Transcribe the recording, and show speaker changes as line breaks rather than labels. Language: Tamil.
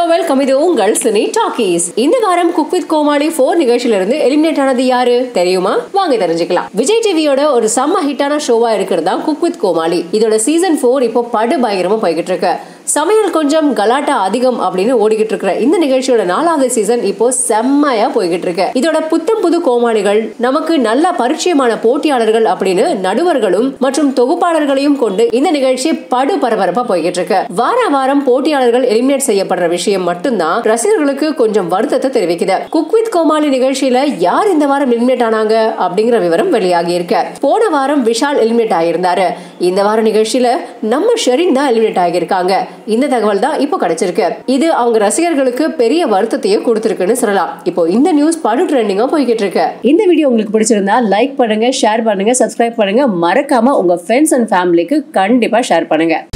வெல்கம் இது உங்கள் சினி டாக்கீஸ் இந்த வாரம் குக் வித் கோமாளி போர் நிகழ்ச்சியில இருந்து எலிமினேட் ஆனது யாரு தெரியுமா வாங்க தெரிஞ்சுக்கலாம் விஜய் டிவியோட ஒரு செம்ம ஹிட்டான ஷோவா இருக்கிறது தான் குக் வித் கோமாளி இதோட சீசன் போர் இப்போ படு பயங்கரமா போய்கிட்டு இருக்கு சமையல் கொஞ்சம் கலாட்டா அதிகம் அப்படின்னு ஓடிக்கிட்டு இருக்கிற இந்த நிகழ்ச்சியோட நாலாவது சீசன் இப்போ செம்மையா போய்கிட்டு இருக்கு இதோட புத்தம் புது கோமாளிகள் நமக்கு நல்ல பரிச்சயமான போட்டியாளர்கள் அப்படின்னு நடுவர்களும் மற்றும் தொகுப்பாளர்களையும் கொண்டு இந்த நிகழ்ச்சி படு பரபரப்பா போய்கிட்டு இருக்கு வார வாரம் போட்டியாளர்கள் எலிமினேட் செய்யப்படுற விஷயம் மட்டும்தான் ரசிகர்களுக்கு கொஞ்சம் வருத்தத்தை தெரிவிக்குது குக் வித் கோமாளி நிகழ்ச்சியில யார் இந்த வாரம் எலிமினேட் ஆனாங்க அப்படிங்கிற விவரம் வெளியாகி இருக்கு போன வாரம் விஷால் எலிமினேட் ஆகியிருந்தாரு இந்த வார நிகழ்ச்சியில நம்ம ஷெரின் தான் எலிமினேட் ஆகியிருக்காங்க இந்த தகவல் தான் இப்போ கிடைச்சிருக்கு இது அவங்க ரசிகர்களுக்கு பெரிய வருத்தத்தையே கொடுத்திருக்குன்னு சொல்லலாம் இப்போ இந்த நியூஸ் படு ட்ரெண்டிங்கா போய்கிட்டு இருக்கு இந்த வீடியோ உங்களுக்கு பிடிச்சிருந்தா லைக் பண்ணுங்க ஷேர் பண்ணுங்க சப்ஸ்கிரைப் பண்ணுங்க மறக்காம உங்க ஃப்ரெண்ட்ஸ் அண்ட் ஃபேமிலிக்கு கண்டிப்பா ஷேர் பண்ணுங்க